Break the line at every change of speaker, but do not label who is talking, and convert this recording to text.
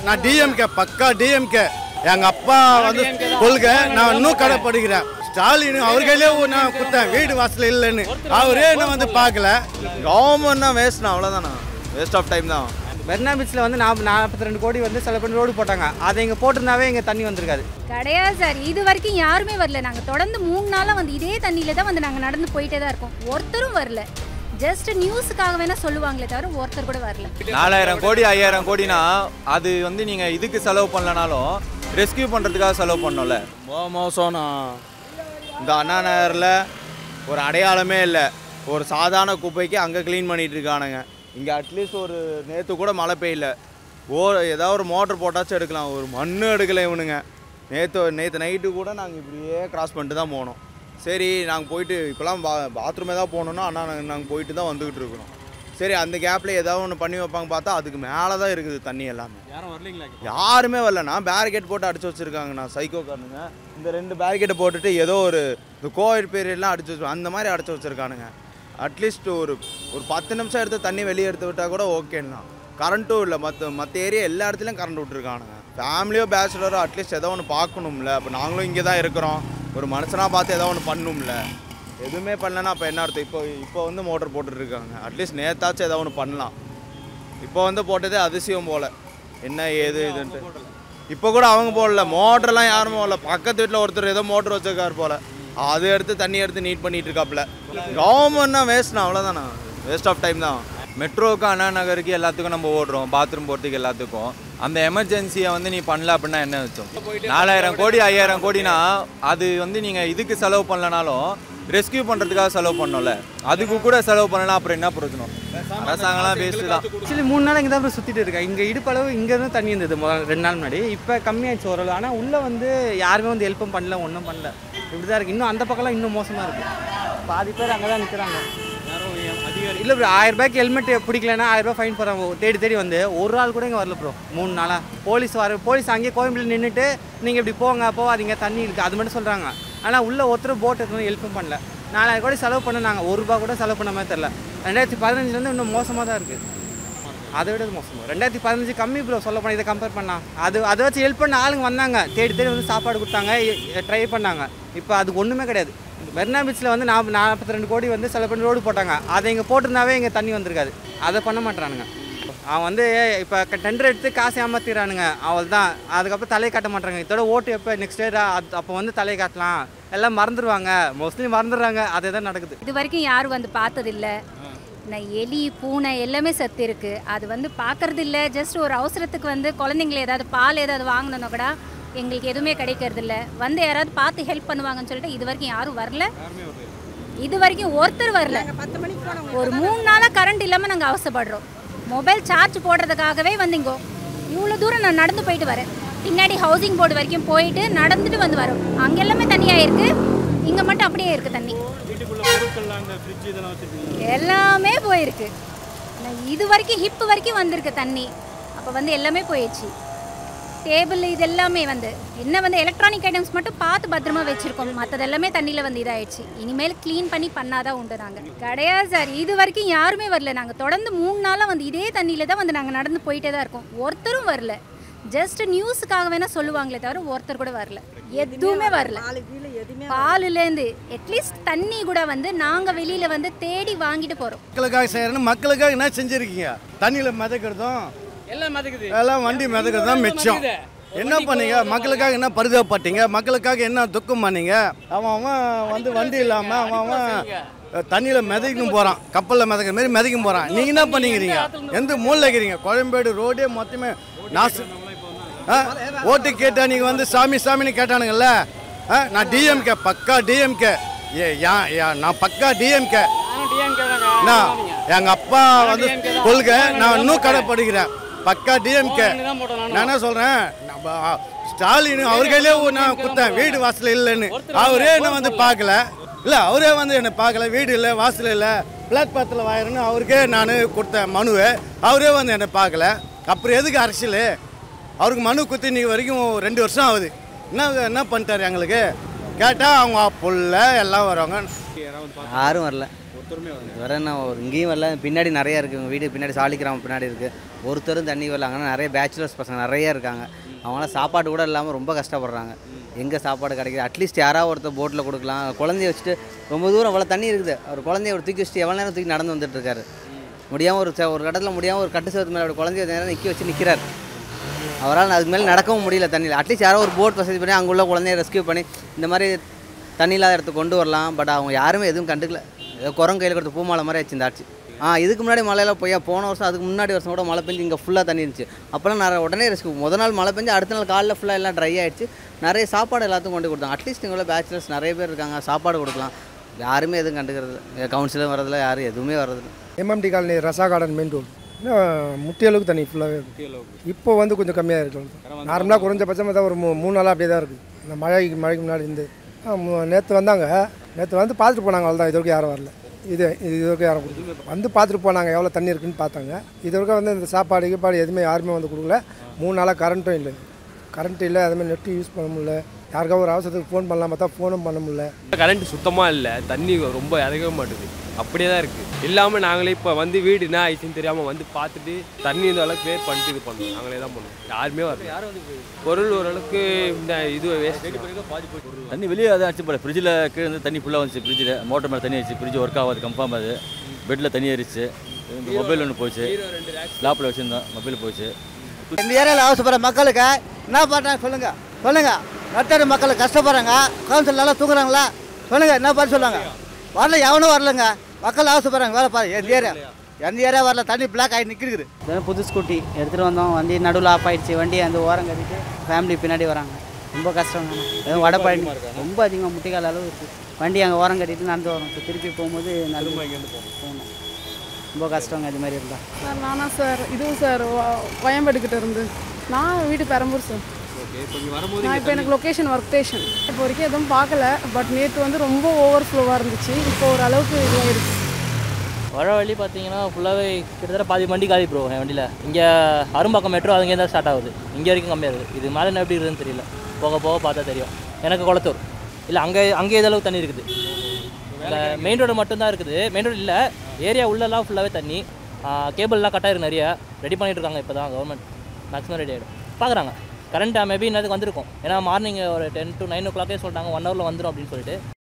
நான் டிஎம்கே பக்கா டிஎம்கே எங்க அப்பா வந்து கொள்கை நான் இன்னும் கடைப்படுகிறேன் ஸ்டாலின் அவர் கையிலே நான் கொடுத்தேன் வீடு வாசல் இல்லைன்னு அவரே என்ன வந்து பார்க்கல
கவர்மெண்ட் தான் வேஸ்ட்ண்ணா அவ்வளோதாண்ணா வேஸ்ட் ஆஃப் டைம் தான்
மெரினா பீச்சில் வந்து நாற்ப நாற்பத்தி ரெண்டு கோடி வந்து செலவு பண்ணி ரோடு போட்டாங்க அதை இங்கே போட்டிருந்தாவே இங்கே தண்ணி வந்திருக்காது
கிடையாது சார் இது வரைக்கும் யாருமே வரல நாங்கள் தொடர்ந்து மூணு நாளாக வந்து இதே தண்ணியில தான் வந்து நாங்கள் நடந்து போயிட்டே தான் இருக்கோம் ஒருத்தரும் வரல ஜஸ்ட் நியூஸுக்காக வேணா சொல்லுவாங்களே தவிர ஒருத்தர் கூட வரல
நாலாயிரம் கோடி ஐயாயிரம் கோடினா அது வந்து நீங்கள் இதுக்கு செலவு பண்ணலனாலும் ரெஸ்கியூ பண்ணுறதுக்காக செலவு பண்ணோம்ல மோ மோசம்ண்ணா இந்த அண்ணா நகரில் ஒரு அடையாளமே இல்லை ஒரு சாதாரண குப்பைக்கு அங்கே க்ளீன் பண்ணிட்டு இருக்கானுங்க இங்கே அட்லீஸ்ட் ஒரு நேற்று கூட மழை பெய்யல ஓ ஏதாவது ஒரு மோட்டர் போட்டாச்சும் எடுக்கலாம் ஒரு மண்ணு எடுக்கலை இவனுங்க நேற்று நேற்று நைட்டு கூட நாங்கள் இப்படியே கிராஸ் பண்ணிட்டு தான் போனோம் சரி நாங்கள் போயிட்டு இப்போலாம் பா பாத்ரூமே தான் போகணுன்னா அண்ணா நாங்கள் நாங்கள் போயிட்டு தான் வந்துக்கிட்டு இருக்கிறோம் சரி அந்த கேப்பில் ஏதாவது ஒன்று பண்ணி வைப்பாங்க பார்த்தா அதுக்கு மேலே தான் இருக்குது தண்ணி எல்லாமே
யாரும் வரலீங்களா
யாருமே வரலண்ணா பேரிகேட் போட்டு அடிச்சு வச்சிருக்காங்கண்ணா சைக்கோ காரனுங்க இந்த ரெண்டு பேரிகேட்டை போட்டுட்டு ஏதோ ஒரு இந்த கோவிட் பீரியட்லாம் அடிச்சு வச்சு அந்த மாதிரி அடிச்சு வச்சிருக்கானுங்க அட்லீஸ்ட் ஒரு ஒரு பத்து நிமிஷம் எடுத்து தண்ணி வெளியே எடுத்து விட்டால் கூட ஓகேண்ணா கரண்ட்டும் இல்லை மற்ற மற்ற ஏரியா எல்லா இடத்துலையும் கரண்ட் விட்டுருக்கானுங்க ஃபேமிலியோ பேச்சுலரோ அட்லீஸ்ட் ஏதோ ஒன்று பார்க்கணும்ல அப்போ நாங்களும் இங்கே தான் இருக்கிறோம் ஒரு மனுஷனாக பார்த்து ஏதோ ஒன்று பண்ணணும்ல எதுவுமே பண்ணலன்னா அப்போ என்ன அர்த்தம் இப்போ இப்போ வந்து மோட்டர் போட்டுட்ருக்காங்க அட்லீஸ்ட் நேத்தாச்சும் ஏதோ ஒன்று பண்ணலாம் இப்போ வந்து போட்டதே அதிசயம் போல என்ன ஏது இதுன்ட்டு இப்போ கூட அவங்க போடல மோட்டர்லாம் யாரும் போடல பக்கத்து வீட்டில் ஒருத்தர் ஏதோ மோட்டர் வச்சிருக்காரு போல அது எடுத்து தண்ணி எடுத்து நீட் பண்ணிட்டு இருக்காப்புல கவர்மெண்ட்னா வேஸ்ட்ண்ணா அவ்வளோதாண்ணா வேஸ்ட் ஆஃப் டைம் தான் மெட்ரோவுக்கு அண்ணா நகருக்கு எல்லாத்துக்கும் நம்ம ஓடுறோம் பாத்ரூம் போகிறதுக்கு எல்லாத்துக்கும் அந்த எமர்ஜென்சியை வந்து நீ பண்ணல அப்படின்னா என்ன வச்சோம் நாலாயிரம் கோடி ஐயாயிரம் கோடினா அது வந்து நீங்கள் இதுக்கு செலவு பண்ணலனாலும் ரெஸ்கியூ பண்ணுறதுக்காக செலவு பண்ணோம்ல அதுக்கு கூட செலவு பண்ணலாம் அப்புறம் என்ன பிரயோஜனம் அரசாங்கம்லாம் வேஸ்ட்டு தான்
ஆக்சுவலி மூணு நாள் இங்கே தான் போய் சுற்றிட்டு இருக்கேன் இங்கே இடுப்பளவு இங்கே இருந்து தண்ணி இருந்தது முதல்ல ரெண்டு நாள் முன்னாடி இப்போ கம்மியாயிடுச்சு ஓரளவு ஆனால் உள்ளே வந்து யாருமே வந்து ஹெல்ப்பும் பண்ணல ஒன்றும் பண்ணல இப்படி தான் இருக்குது இன்னும் அந்த பக்கம்லாம் இன்னும் மோசமாக இருக்குது பாதி பேர் அங்கே தான் நிற்கிறாங்க
யாரும் ஏன் அதிகாரி
இல்லை ப்ரோ ஆயிரம் ரூபாய்க்கு ஹெல்மெட் பிடிக்கலன்னா ஆயிரம் ரூபாய் ஃபைன் போகிறாங்க தேடி தேடி வந்து ஒரு ஆள் கூட இங்கே வரல ப்ரோ மூணு நாளாக போலீஸ் வர போலீஸ் அங்கேயே கோயம்புல நின்றுட்டு நீங்கள் இப்படி போங்க போகாதீங்க தண்ணி இருக்குது அது மட்டும் சொல்கிறாங்க ஆனால் உள்ள ஒருத்தர் போட் எடுத்து ஹெல்ப்பும் பண்ணல நாலாயிரம் கோடி செலவு பண்ண நாங்கள் ஒரு ரூபா கூட செலவு பண்ண மாதிரி தெரில ரெண்டாயிரத்தி பதினஞ்சுலேருந்து இன்னும் மோசமாக தான் இருக்குது அதை விட மோசம் ரெண்டாயிரத்தி பதினஞ்சு கம்மி ப்ரோ சொல்ல போனால் இதை கம்பேர் பண்ணா அது அதை வச்சு ஹெல்ப் பண்ண ஆளுங்க வந்தாங்க தேடி தேடி வந்து சாப்பாடு கொடுத்தாங்க ட்ரை பண்ணாங்க இப்போ அதுக்கு ஒன்றுமே கிடையாது மெரினா பீச்சில் வந்து நாற்ப நாற்பத்தி ரெண்டு கோடி வந்து செலவு பண்ணி ரோடு போட்டாங்க அதை இங்கே போட்டிருந்தாவே இங்கே தண்ணி வந்திருக்காது அதை பண்ண மாட்டானுங்க அவன் வந்து இப்போ டெண்டர் எடுத்து காசு ஏமாத்திடுறானுங்க அவள் தான் அதுக்கப்புறம் தலையை காட்ட மாட்டாங்க இதோட ஓட்டு எப்போ நெக்ஸ்ட் இயர் அப்போ வந்து தலையை காட்டலாம் எல்லாம் மறந்துடுவாங்க மோஸ்ட்லி மறந்துடுறாங்க அதே தான் நடக்குது
இது வரைக்கும் யாரும் வந்து பார்த்ததில்ல நான் எலி பூனை எல்லாமே செத்து இருக்கு அது வந்து பார்க்கறது இல்ல ஜஸ்ட் ஒரு அவசரத்துக்கு வந்து குழந்தைங்களை ஏதாவது பால் ஏதாவது வாங்கணும்னா கூட எங்களுக்கு எதுவுமே கிடைக்கிறது இல்ல வந்து யாராவது பார்த்து ஹெல்ப் பண்ணுவாங்கன்னு சொல்லிட்டு இது வரைக்கும் யாரும் வரல இது வரைக்கும் ஒருத்தர் வரல ஒரு மூணு நாளாக கரண்ட் இல்லாமல் நாங்கள் அவசரப்படுறோம் மொபைல் சார்ஜ் போடுறதுக்காகவே வந்து இங்கோ இவ்வளோ தூரம் நான் நடந்து போயிட்டு வரேன் பின்னாடி ஹவுசிங் போர்டு வரைக்கும் போயிட்டு நடந்துட்டு வந்து வரோம் அங்கே எல்லாமே தண்ணியாக இருக்கு இங்கே மட்டும் அப்படியே இருக்கு தண்ணி
வீட்டுக்குள்ள பொருட்கள்லாம் இந்த ஃப்ரிட்ஜ் இதெல்லாம் வச்சிருக்கீங்க
எல்லாமே போயிருக்கு நான் இது வரைக்கும் ஹிப் வரைக்கும் வந்திருக்கு தண்ணி அப்போ வந்து எல்லாமே போயிடுச்சு டேபிள் இது எல்லாமே வந்து என்ன வந்து எலக்ட்ரானிக் ஐட்டம்ஸ் மட்டும் பார்த்து பத்திரமா வச்சிருக்கோம் மற்றது எல்லாமே தண்ணியில் வந்து இதாயிடுச்சு இனிமேல் க்ளீன் பண்ணி பண்ணாதான் உண்டு நாங்கள் கிடையாது சார் இது வரைக்கும் யாருமே வரல நாங்கள் தொடர்ந்து மூணு நாளாக வந்து இதே தண்ணியில தான் வந்து நாங்கள் நடந்து போயிட்டே தான் இருக்கோம் ஒருத்தரும் வரல ஜஸ்ட் நியூஸுக்காக வேணா சொல்லுவாங்களே தவிர ஒருத்தர் கூட வரல எதுவுமே வரல பாலுலேருந்து அட்லீஸ்ட் தண்ணி கூட வந்து நாங்கள் வெளியில் வந்து தேடி வாங்கிட்டு போகிறோம்
மக்களுக்காக செய்யறேன்னு மக்களுக்காக என்ன செஞ்சிருக்கீங்க தண்ணியில மிதக்கிறதும்
எல்லாம் மதக்குது
எல்லாம் வண்டி மிதக்கிறது தான் மிச்சம் என்ன பண்ணீங்க மக்களுக்காக என்ன பரிதாபப்பட்டீங்க மக்களுக்காக என்ன துக்கம் பண்ணீங்க அவன் அவன் வந்து வண்டி இல்லாமல் அவன் அவன் தண்ணியில் மிதக்கணும் போகிறான் கப்பலில் மிதக்கிற மாதிரி மிதக்கும் போகிறான் நீங்கள் என்ன பண்ணிக்கிறீங்க எந்த மூலையில் இருக்கிறீங்க கோயம்பேடு ரோடே மொத்தமே நாசு ஆ ஓட்டு கேட்டா நீங்கள் வந்து சாமி சாமின்னு கேட்டானுங்கல்ல ஆ நான் டிஎம்கே பக்கா டிஎம்கே ஏ யா- யா- நான் பக்கா டிஎம்கே நான் எங்கள் அப்பா வந்து கொள்கை நான் இன்னும் கடைப்படுகிறேன் பக்கா டிஎம்கே நான் என்ன சொல்கிறேன் ஸ்டாலின் அவர் கையிலே நான் கொடுத்தேன் வீடு வாசல் இல்லைன்னு அவரே என்ன வந்து பார்க்கல இல்லை அவரே வந்து என்னை பார்க்கல வீடு இல்லை வாசல் இல்லை பிளாட்பாத்தில் வாயிரன்னு அவருக்கே நான் கொடுத்தேன் மனுவை அவரே வந்து என்னை பார்க்கல அப்புறம் எதுக்கு அரசியல் அவருக்கு மனு குத்தி இன்னைக்கு வரைக்கும் ரெண்டு வருஷம் ஆகுது என்ன என்ன பண்ணிட்டாரு எங்களுக்கு கேட்டால் அவங்க புள்ள எல்லாம் வருவாங்க
யாரும் வரல
ஒருத்தருமே வரல
வர என்ன ஒரு இங்கேயும் வரல பின்னாடி நிறைய இருக்குது எங்கள் வீடு பின்னாடி சாலிக்கிராமம் பின்னாடி இருக்குது ஒருத்தரும் தண்ணி வரல அங்கே நிறைய பேச்சுலர்ஸ் பசங்க நிறைய இருக்காங்க அவங்களாம் சாப்பாடு கூட இல்லாமல் ரொம்ப கஷ்டப்படுறாங்க எங்கே சாப்பாடு கிடைக்குது அட்லீஸ்ட் யாராவது ஒருத்தர் போட்டில் கொடுக்கலாம் குழந்தைய வச்சுட்டு ரொம்ப தூரம் அவ்வளோ தண்ணி இருக்குது அவர் குழந்தைய ஒரு தூக்கி வச்சுட்டு எவ்வளோ நேரம் தூக்கி நடந்து வந்துட்டு இருக்காரு முடியாமல் ஒரு ச- ஒரு இடத்துல முடியாமல் ஒரு கட்டு சேவத்து மேலே ஒரு குழந்தைய நேரம் நிற்க வச்சு நிற்கிறார் அவரால் அதுக்கு மேலே நடக்கவும் முடியல தண்ணியில் அட்லீஸ்ட் யாரோ ஒரு போட் வசதி பண்ணி அங்கே உள்ள குழந்தைய ரெஸ்க்யூ பண்ணி இந்த மாதிரி தண்ணி இல்லாத இடத்துக்கு கொண்டு வரலாம் பட் அவங்க யாருமே எதுவும் கண்டுக்கல ஏதோ குரங்கு கையில் கொடுத்த பூமாலை மாதிரி ஆச்சு இந்த ஆட்சி ஆ இதுக்கு முன்னாடி மழையெல்லாம் போய் போன வருஷம் அதுக்கு முன்னாடி வருஷம் கூட மழை பெஞ்சு இங்கே ஃபுல்லாக தண்ணி இருந்துச்சு அப்போலாம் நிறைய உடனே ரெஸ்க்யூ முத நாள் மழை பெஞ்சு அடுத்த நாள் காலைல ஃபுல்லாக எல்லாம் ட்ரை ஆயிடுச்சு நிறைய சாப்பாடு எல்லாத்துக்கும் கொண்டு கொடுத்தாங்க அட்லீஸ்ட் இங்கே உள்ள பேச்சுலர்ஸ் நிறைய பேர் இருக்காங்க சாப்பாடு கொடுக்கலாம் யாருமே எதுவும் கண்டுக்கிறது கவுன்சிலும் வரதில்ல யாரும் எதுவுமே வரதில்லை
எம்எம்டி காலனி ரசா கார்டன் மெயின் ரோடு இன்னும் முட்டி அளவுக்கு தண்ணி ஃபுல்லாகவே இருக்குது இப்போ வந்து கொஞ்சம் கம்மியாக இருக்கு நார்மலாக குறைஞ்சபட்சமாக தான் ஒரு மூ மூணு நாளாக அப்படியே தான் இருக்குது இந்த மழைக்கு மழைக்கு முன்னாடி இருந்து நேற்று வந்தாங்க நேற்று வந்து பார்த்துட்டு போனாங்க அவ்வளோதான் இது வரைக்கும் யாரும் வரல இது இது இது வரைக்கும் யாரும் கொடுக்கல. வந்து பார்த்துட்டு போனாங்க எவ்வளோ தண்ணி இருக்குன்னு பார்த்தாங்க இது வரைக்கும் வந்து இந்த சாப்பாடு கீப்பாடு எதுவுமே யாருமே வந்து கொடுக்கல மூணு நாளாக கரண்ட்டும் இல்லை கரண்ட் இல்லை அதுமாதிரி நெட்டு யூஸ் பண்ண முடியல யாருக்காவது ஒரு அவசரத்துக்கு ஃபோன் பண்ணலாம் பார்த்தா ஃபோனும் பண்ண முடியல
கரண்ட் சுத்தமாக இல்லை தண்ணி ரொம்ப இறங்கவே மாட்டுது அப்படியே தான் இருக்குது இல்லாமல் நாங்களே இப்போ வந்து வீடு என்ன ஆயிடுச்சுன்னு தெரியாமல் வந்து பார்த்துட்டு தண்ணி இந்த அளவுக்கு கிளியர் பண்ணிட்டு இது பண்ணோம் நாங்களே தான் பண்ணோம் யாருமே வரல பொருள் ஓரளவுக்கு இந்த இது வேஸ்ட்
தண்ணி வெளியே அதான் அடிச்சு போல ஃப்ரிட்ஜில் கீழே இருந்து தண்ணி ஃபுல்லாக வந்துச்சு ஃப்ரிட்ஜில் மோட்டர் மேலே தண்ணி ஆச்சு ஃப்ரிட்ஜ் ஒர்க் ஆகாது கன்ஃபார்ம் அது பெட்டில் தண்ணி ஏறிச்சு இந்த மொபைல் ஒன்று போச்சு லேப்பில் வச்சுருந்தோம் மொபைல் போச்சு
இந்த ஏரியாவில் அவசரப்படுற மக்களுக்கு என்ன பண்ணுறாங்க சொல்லுங்கள் சொல்லுங்கள் நட்டரு மக்கள் கஷ்டப்படுறாங்க கவுன்சில் நல்லா தூங்குறாங்களா சொல்லுங்கள் என்ன பண்ண சொல்லுங்க வரல எவனும் வரலங்க மக்கள் அவசரப்படுறாங்க வேலை பாரு எந்த ஏரியா எந்த ஏரியா வரல தண்ணி பிளாக் ஆகி நிற்கிறது
இதெல்லாம் புது ஸ்கூட்டி எடுத்துகிட்டு வந்தோம் வண்டி நடுவில் ஆஃப் ஆயிடுச்சு வண்டி அந்த ஓரம் கட்டிட்டு ஃபேமிலி பின்னாடி வராங்க ரொம்ப கஷ்டம் எதுவும் வடபழனி ரொம்ப அதிகமாக முட்டிக்கால் அளவு இருக்குது வண்டி அங்கே ஓரம் கட்டிட்டு நடந்து வரோம் இப்போ திருப்பி போகும்போது நல்ல போகணும் ரொம்ப கஷ்டங்க இது மாதிரி இருந்தால்
சார் நானா சார் இதுவும் சார் வ- கோயம்பேடுக்கிட்ட இருந்து நான் வீடு பெரம்பூர் சார்
ஓகே இப்போ இங்கே வரும்போது
நான் இப்போ எனக்கு லொக்கேஷன் ஒர்க் ஸ்டேஷன் இப்போ வரைக்கும் எதுவும் பார்க்கல பட் நேற்று வந்து ரொம்ப ஓவர் ஃப்ளோவாக இருந்துச்சு இப்போ ஒரு அளவுக்கு இதுவாக இருக்குது
வர வழி பார்த்தீங்கன்னா ஃபுல்லாகவே கிட்டத்தட்ட பாதி வண்டி காலி ப்ரோ என் வண்டியில் இங்கே அரும்பாக்கம் மெட்ரோ அங்கே தான் ஸ்டார்ட் ஆகுது இங்கே வரைக்கும் கம்மியாக இருக்குது இது மேலே என்ன எப்படி இருக்குதுன்னு தெரியல போக போக பார்த்தா தெரியும் எனக்கு குளத்தூர் இல்லை அங்கே அங்கே எதளவு தண்ணி இருக்குது இல்லை மெயின் ரோடு மட்டும்தான் இருக்குது மெயின் ரோடு இல்லை ஏரியா உள்ளெல்லாம் ஃபுல்லாகவே தண்ணி கேபிள்லாம் கட்டாக இருக்கு நிறைய ரெடி பண்ணிட்டு இருக்காங்க இப்போ தான் கவர்மெண்ட் மேக்ஸிமம் ரெடி ஆகிடும் பார்க்குறாங்க கரண்ட் மேபி இன்னதுக்கு வந்திருக்கும் ஏன்னா மார்னிங் ஒரு டென் டு நைன் ஓ கிளாக்கே சொல்லிட்டாங்க ஒன் ஹவரில் வந்துடும் அப்படின்னு சொல்லிட்டு